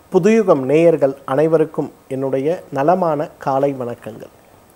புதுயுகம் நேயர்கள் அனைவருக்கும் என்னுடைய நலமான காலை வணக்கங்கள்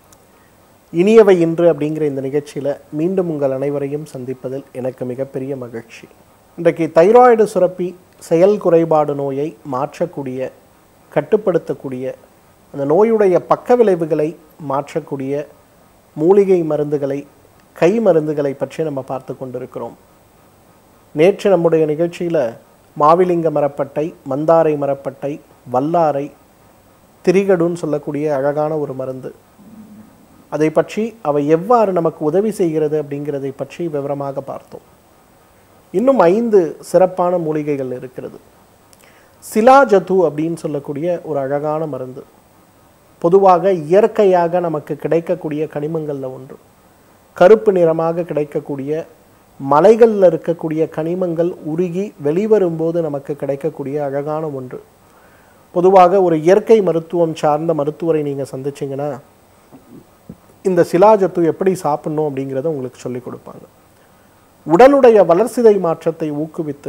இனியவை இன்று அப்படிங்கிற இந்த நிகழ்ச்சியில் மீண்டும் உங்கள் அனைவரையும் சந்திப்பதில் எனக்கு மிகப்பெரிய மகிழ்ச்சி இன்றைக்கு தைராய்டு சுரப்பி செயல் குறைபாடு நோயை மாற்றக்கூடிய கட்டுப்படுத்தக்கூடிய அந்த நோயுடைய பக்க விளைவுகளை மாற்றக்கூடிய மூலிகை மருந்துகளை கை மருந்துகளை பற்றி நம்ம பார்த்து கொண்டிருக்கிறோம் நேற்று நம்முடைய நிகழ்ச்சியில் மாவிலிங்க மரப்பட்டை மந்தாரை மரப்பட்டை வல்லாரை திரிகடுன்னு சொல்லக்கூடிய அழகான ஒரு மருந்து அதை பற்றி அவை எவ்வாறு நமக்கு உதவி செய்கிறது அப்படிங்கிறதை பற்றி விவரமாக பார்த்தோம் இன்னும் ஐந்து சிறப்பான மூலிகைகள் இருக்கிறது சிலாஜத்து அப்படின்னு சொல்லக்கூடிய ஒரு அழகான மருந்து பொதுவாக இயற்கையாக நமக்கு கிடைக்கக்கூடிய கனிமங்களில் ஒன்று கருப்பு நிறமாக கிடைக்கக்கூடிய மலைகளில் இருக்கக்கூடிய கனிமங்கள் உருகி வெளிவரும்போது நமக்கு கிடைக்கக்கூடிய அழகான ஒன்று பொதுவாக ஒரு இயற்கை மருத்துவம் சார்ந்த மருத்துவரை நீங்கள் சந்திச்சிங்கன்னா இந்த சிலாஜத்து எப்படி சாப்பிடணும் அப்படிங்கிறத உங்களுக்கு சொல்லிக் கொடுப்பாங்க உடலுடைய வளர்சிதை மாற்றத்தை ஊக்குவித்து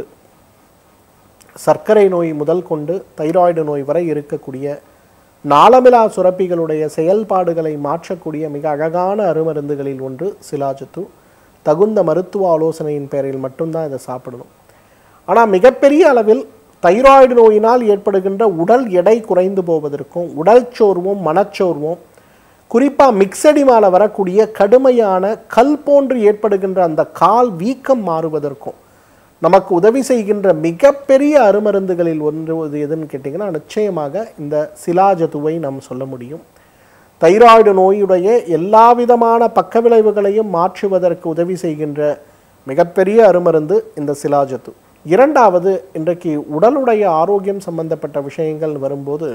சர்க்கரை நோய் முதல் கொண்டு தைராய்டு நோய் வரை இருக்கக்கூடிய நாளமிலா சுரப்பிகளுடைய செயல்பாடுகளை மாற்றக்கூடிய மிக அழகான அருமருந்துகளில் ஒன்று சிலாஜத்து தகுந்த மருத்துவ ஆலோசனையின் பேரில் மட்டும்தான் இதை சாப்பிடணும் ஆனால் மிகப்பெரிய அளவில் தைராய்டு நோயினால் ஏற்படுகின்ற உடல் எடை குறைந்து போவதற்கும் உடல் சோர்வும் மனச்சோர்வும் குறிப்பாக மிக்சடிமால வரக்கூடிய கடுமையான கல் போன்று ஏற்படுகின்ற அந்த கால் வீக்கம் மாறுவதற்கும் நமக்கு உதவி செய்கின்ற மிகப்பெரிய அருமருந்துகளில் ஒன்று இது எதுன்னு கேட்டிங்கன்னா நிச்சயமாக இந்த சிலாஜதுவை நாம் சொல்ல முடியும் தைராய்டு நோயுடைய எல்லா விதமான பக்க விளைவுகளையும் மாற்றுவதற்கு உதவி செய்கின்ற மிகப்பெரிய அருமருந்து இந்த சிலாஜத்து இரண்டாவது இன்றைக்கு உடலுடைய ஆரோக்கியம் சம்பந்தப்பட்ட விஷயங்கள் வரும்போது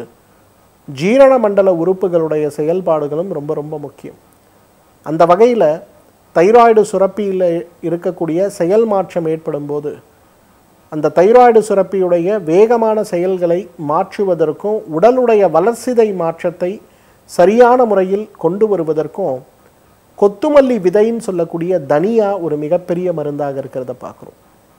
ஜீரண மண்டல உறுப்புகளுடைய செயல்பாடுகளும் ரொம்ப ரொம்ப முக்கியம் அந்த வகையில் தைராய்டு சுரப்பியில் இருக்கக்கூடிய செயல் மாற்றம் ஏற்படும் போது அந்த தைராய்டு சுரப்பியுடைய வேகமான செயல்களை மாற்றுவதற்கும் உடலுடைய வளர்சிதை மாற்றத்தை சரியான முறையில் கொண்டு வருவதற்கும் கொத்துமல்லி விதைன்னு சொல்லக்கூடிய தனியா ஒரு மிகப்பெரிய மருந்தாக இருக்கிறத பார்க்குறோம்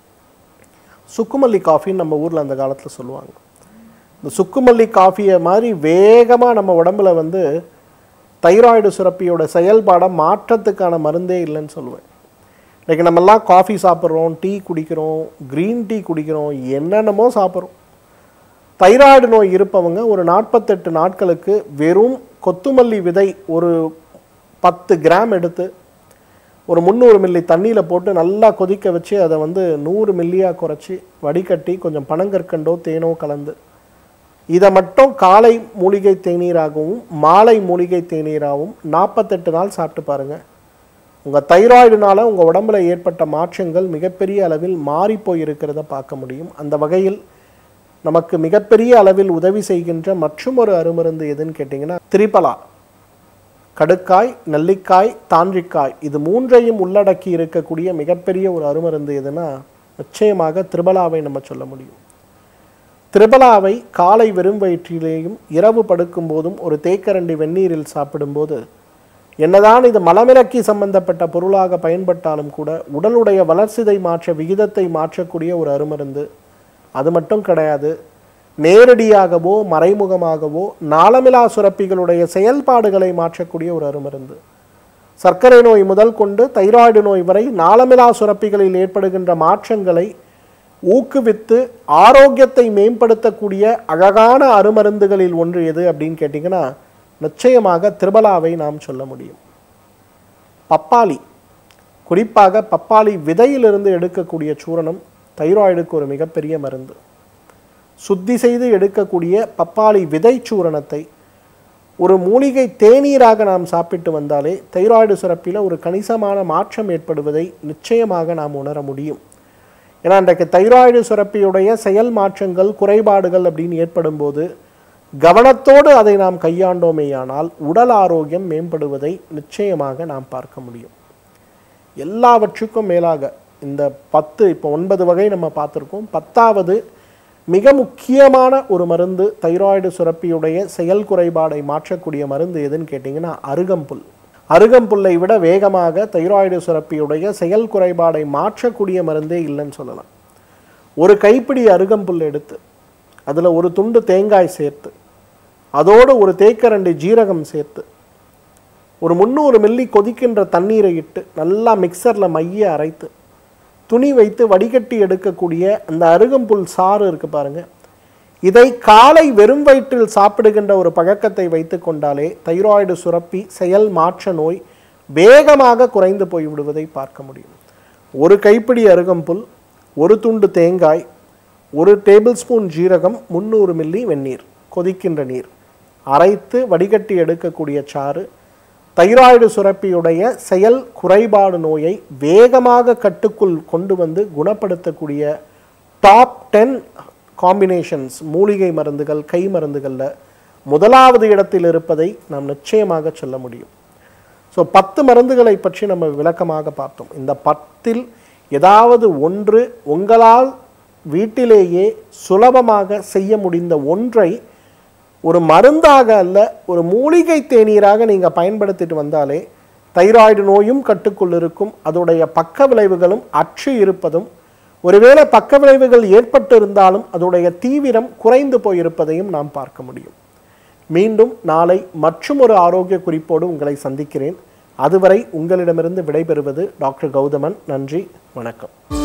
சுக்குமல்லி காஃபின்னு நம்ம ஊரில் அந்த காலத்தில் சொல்லுவாங்க இந்த சுக்குமல்லி காஃபியை மாதிரி வேகமாக நம்ம உடம்புல வந்து தைராய்டு சுரப்பியோட செயல்பாடை மாற்றத்துக்கான மருந்தே இல்லைன்னு சொல்லுவேன் இன்றைக்கி நம்மெல்லாம் காஃபி சாப்பிட்றோம் டீ குடிக்கிறோம் க்ரீன் டீ குடிக்கிறோம் என்னென்னமோ சாப்பிட்றோம் தைராய்டு நோய் இருப்பவங்க ஒரு நாற்பத்தெட்டு நாட்களுக்கு வெறும் கொத்துமல்லி விதை ஒரு பத்து கிராம் எடுத்து ஒரு முந்நூறு மில்லி தண்ணியில் போட்டு நல்லா கொதிக்க வச்சு அதை வந்து நூறு மில்லியாக குறைச்சி வடிகட்டி கொஞ்சம் பனங்கற்கண்டோ தேனோ கலந்து இதை மட்டும் காலை மூலிகை தேநீராகவும் மாலை மூலிகை தேநீராகவும் நாற்பத்தெட்டு நாள் சாப்பிட்டு பாருங்கள் உங்கள் தைராய்டுனால உங்கள் உடம்புல ஏற்பட்ட மாற்றங்கள் மிகப்பெரிய அளவில் மாறி போயிருக்கிறத பார்க்க முடியும் அந்த வகையில் நமக்கு மிகப்பெரிய அளவில் உதவி செய்கின்ற மற்றும் ஒரு அருமருந்து எதுன்னு கேட்டிங்கன்னா திரிபலா கடுக்காய் நெல்லிக்காய் தாண்டிக்காய் இது மூன்றையும் உள்ளடக்கி இருக்கக்கூடிய மிகப்பெரிய ஒரு அருமருந்து எதுனா நிச்சயமாக திரிபலாவை நம்ம சொல்ல முடியும் திரிபலாவை காலை வெறும் வயிற்றிலேயும் இரவு படுக்கும் போதும் ஒரு தேக்கரண்டி வெந்நீரில் சாப்பிடும்போது என்னதான் இது மலமிளக்கி சம்பந்தப்பட்ட பொருளாக பயன்பட்டாலும் கூட உடலுடைய வளர்சிதை மாற்ற விகிதத்தை மாற்றக்கூடிய ஒரு அருமருந்து அது மட்டும் கிடையாது நேரடியாகவோ மறைமுகமாகவோ நாளமிலா சுரப்பிகளுடைய செயல்பாடுகளை மாற்றக்கூடிய ஒரு அருமருந்து சர்க்கரை நோய் முதல் கொண்டு தைராய்டு நோய் வரை நாளமிலா சுரப்பிகளில் ஏற்படுகின்ற மாற்றங்களை ஊக்குவித்து ஆரோக்கியத்தை மேம்படுத்தக்கூடிய அழகான அருமருந்துகளில் ஒன்று எது அப்படின்னு கேட்டிங்கன்னா நிச்சயமாக திரிபலாவை நாம் சொல்ல முடியும் பப்பாளி குறிப்பாக பப்பாளி விதையிலிருந்து எடுக்கக்கூடிய சூரணம் தைராய்டுக்கு ஒரு மிகப்பெரிய மருந்து சுத்தி செய்து எடுக்கக்கூடிய பப்பாளி விதை சூரணத்தை ஒரு மூலிகை தேநீராக நாம் சாப்பிட்டு வந்தாலே தைராய்டு சுரப்பில் ஒரு கணிசமான மாற்றம் ஏற்படுவதை நிச்சயமாக நாம் உணர முடியும் ஏன்னா இன்றைக்கு தைராய்டு சுரப்பியுடைய செயல் மாற்றங்கள் குறைபாடுகள் அப்படின்னு ஏற்படும் போது கவனத்தோடு அதை நாம் கையாண்டோமேயானால் உடல் ஆரோக்கியம் மேம்படுவதை நிச்சயமாக நாம் பார்க்க முடியும் எல்லாவற்றுக்கும் மேலாக இந்த பத்து இப்போ ஒன்பது வகை நம்ம பார்த்துருக்கோம் பத்தாவது மிக முக்கியமான ஒரு மருந்து தைராய்டு சுரப்பியுடைய செயல் குறைபாடை மாற்றக்கூடிய மருந்து எதுன்னு கேட்டிங்கன்னா அருகம்புல் அருகம்புல்லை விட வேகமாக தைராய்டு சுரப்பியுடைய செயல் குறைபாடை மாற்றக்கூடிய மருந்தே இல்லைன்னு சொல்லலாம் ஒரு கைப்பிடி அருகம்புல் எடுத்து அதில் ஒரு துண்டு தேங்காய் சேர்த்து அதோடு ஒரு தேக்கரண்டி ஜீரகம் சேர்த்து ஒரு முந்நூறு மில்லி கொதிக்கின்ற தண்ணீரை இட்டு நல்லா மிக்சரில் மைய அரைத்து துணி வைத்து வடிகட்டி எடுக்கக்கூடிய அந்த அருகம்புல் சாறு இருக்கு பாருங்க இதை காலை வெறும் வயிற்றில் சாப்பிடுகின்ற ஒரு பழக்கத்தை வைத்து கொண்டாலே தைராய்டு சுரப்பி செயல் மாற்ற நோய் வேகமாக குறைந்து போய் விடுவதை பார்க்க முடியும் ஒரு கைப்பிடி அருகம்புல் ஒரு துண்டு தேங்காய் ஒரு டேபிள் ஸ்பூன் ஜீரகம் முந்நூறு மில்லி வெந்நீர் கொதிக்கின்ற நீர் அரைத்து வடிகட்டி எடுக்கக்கூடிய சாறு தைராய்டு சுரப்பியுடைய செயல் குறைபாடு நோயை வேகமாக கட்டுக்குள் கொண்டு வந்து குணப்படுத்தக்கூடிய டாப் டென் காம்பினேஷன்ஸ் மூலிகை மருந்துகள் கை மருந்துகளில் முதலாவது இடத்தில் இருப்பதை நாம் நிச்சயமாக சொல்ல முடியும் ஸோ பத்து மருந்துகளை பற்றி நம்ம விளக்கமாக பார்த்தோம் இந்த பத்தில் ஏதாவது ஒன்று உங்களால் வீட்டிலேயே சுலபமாக செய்ய முடிந்த ஒன்றை ஒரு மருந்தாக அல்ல ஒரு மூலிகை தேநீராக நீங்கள் பயன்படுத்திட்டு வந்தாலே தைராய்டு நோயும் கட்டுக்குள் இருக்கும் அதோடைய பக்க விளைவுகளும் அற்று இருப்பதும் ஒருவேளை பக்க விளைவுகள் ஏற்பட்டு இருந்தாலும் அதோடைய தீவிரம் குறைந்து போயிருப்பதையும் நாம் பார்க்க முடியும் மீண்டும் நாளை மற்றும் ஒரு ஆரோக்கிய குறிப்போடு உங்களை சந்திக்கிறேன் அதுவரை உங்களிடமிருந்து விடைபெறுவது டாக்டர் கௌதமன் நன்றி வணக்கம்